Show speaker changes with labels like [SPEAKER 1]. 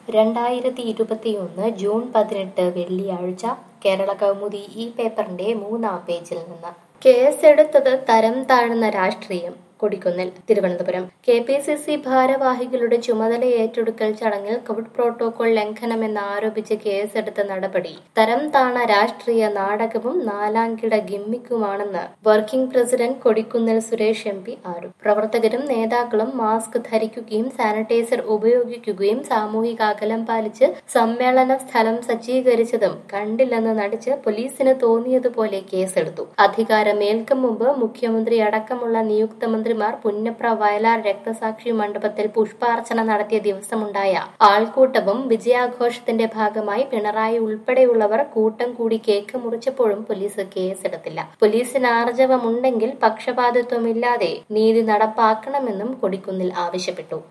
[SPEAKER 1] രണ്ടായിരത്തി ഇരുപത്തിയൊന്ന് ജൂൺ പതിനെട്ട് വെള്ളിയാഴ്ച കേരള കൗമുദി ഈ പേപ്പറിന്റെ മൂന്നാം പേജിൽ നിന്ന് കേസെടുത്തത് തരം താഴ്ന്ന രാഷ്ട്രീയം Kodikunnil Thiruvananthapuram K P C C ഭാരവാഹികളുടെ ചുമതല ഏറ്റെടുക്കൽ ചടങ്ങിൽ കോവിഡ് പ്രോട്ടോകോൾ ലംഘനമെന്ന് ആരോപിച്ച് കേസെടുത്ത നടപടി തരം താണ രാഷ്ട്രീയ നാടകവും നാലാംകിട ഗിമ്മിക്കുമാണെന്ന് working president Kodikunnil Suresh M P ആരോപിച്ചു പ്രവർത്തകരും നേതാക്കളും മാസ്ക് ധരിക്കുകയും സാനിറ്റൈസർ ഉപയോഗിക്കുകയും സാമൂഹിക അകലം പാലിച്ച് സമ്മേളന സ്ഥലം സജ്ജീകരിച്ചതും കണ്ടില്ലെന്ന് നടിച്ച് പോലീസിന് തോന്നിയതുപോലെ കേസെടുത്തു അധികാരമേൽക്കും മുമ്പ് മുഖ്യമന്ത്രി അടക്കമുള്ള നിയുക്ത മന്ത്രിമാർ പുന്നപ്ര വയലാർ രക്തസാക്ഷി മണ്ഡപത്തിൽ പുഷ്പാർച്ചന നടത്തിയ ദിവസമുണ്ടായ ആൾക്കൂട്ടവും വിജയാഘോഷത്തിന്റെ ഭാഗമായി പിണറായി ഉൾപ്പെടെയുള്ളവർ കൂട്ടം കൂടി കേക്ക് മുറിച്ചപ്പോഴും പോലീസ് കേസെടുത്തില്ല പോലീസിന് ആർജവമുണ്ടെങ്കിൽ പക്ഷപാതിത്വമില്ലാതെ നീതി നടപ്പാക്കണമെന്നും കൊടിക്കുന്നിൽ ആവശ്യപ്പെട്ടു